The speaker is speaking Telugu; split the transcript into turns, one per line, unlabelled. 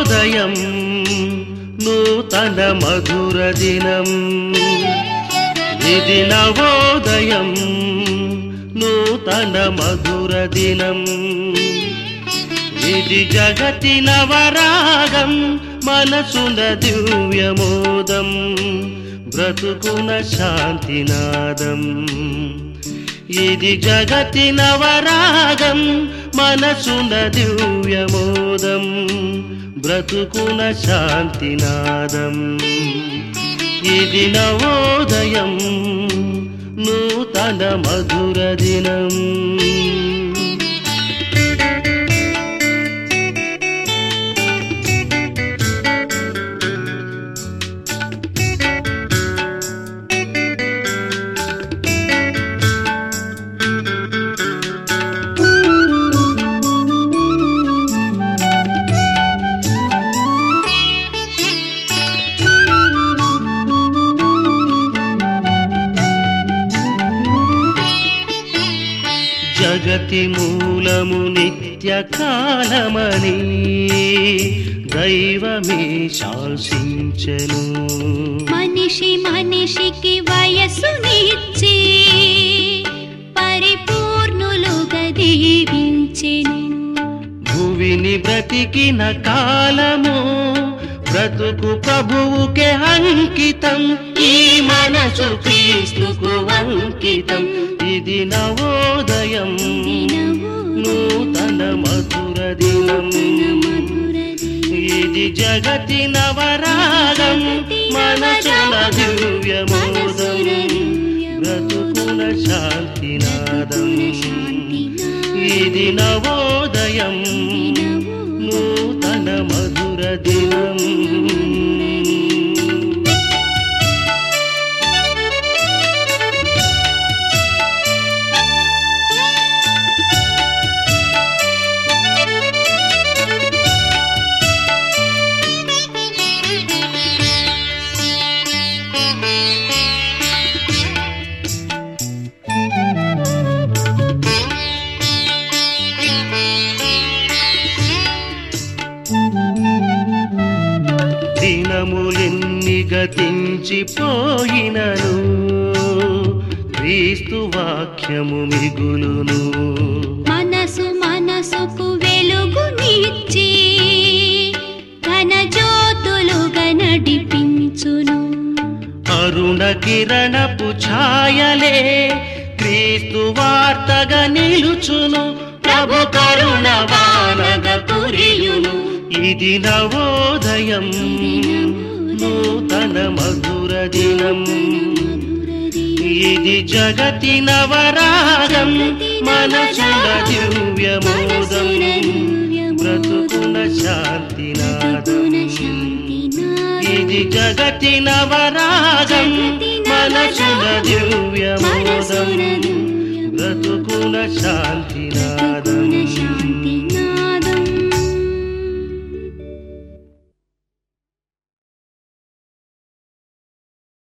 నవోదయం నూతన మధుర దినం ఇది నవోదయం నూతన మధుర దినం ఇది జగతి నవరాగం మనసున దివ్యమోదం బ్రతుకున శాంతినాదం ఇది జగతి నవరాగం మనసున దివ్యమోదం బ్రతుకున శాంతినాదం ఇది నవోదయం నూతన మధుర దినం జగతి మూలము నిత్య కాలమని దైవమే శాసించను
మనిషి మనిషికి వయస్సునిచ్చి పరిపూర్ణులుగా దీవించెను
భువిని బ్రతికిన కాలము బ్రతుకు ప్రభువుకే అంకితం ఈ మనసు క్రీస్తుకు అంకితం ఇది నవోదయం నూతన మధుర దినం ఇది జగతి నవరాగం మనసున దివ్యమోదం బ్రతుకున శాంతినాదం ఇది నవోదయం నూతన మధుర దినం దినములెన్ని గతించిపోయినను క్రీస్తు వాక్యము మిగులును
మనసు మనసుకు వెలుగునిచ్చి ఘన జ్యోతులుగా నడిపించును
అరుణ కిరణపు ఛాయలే క్రీస్తు వార్తగా నిలుచును ప్రభు కరుణ వానగ కురియును ఇది నవోదయం నూతన మధుర దినం ఇది జగతి నవరాగం మనసుల దివ్యమోదం బ్రతుకున శాంతినాదం ఇది జగతి నవరాగం మనసుల దివ్యమోదం బ్రతుకున శాంతినాదం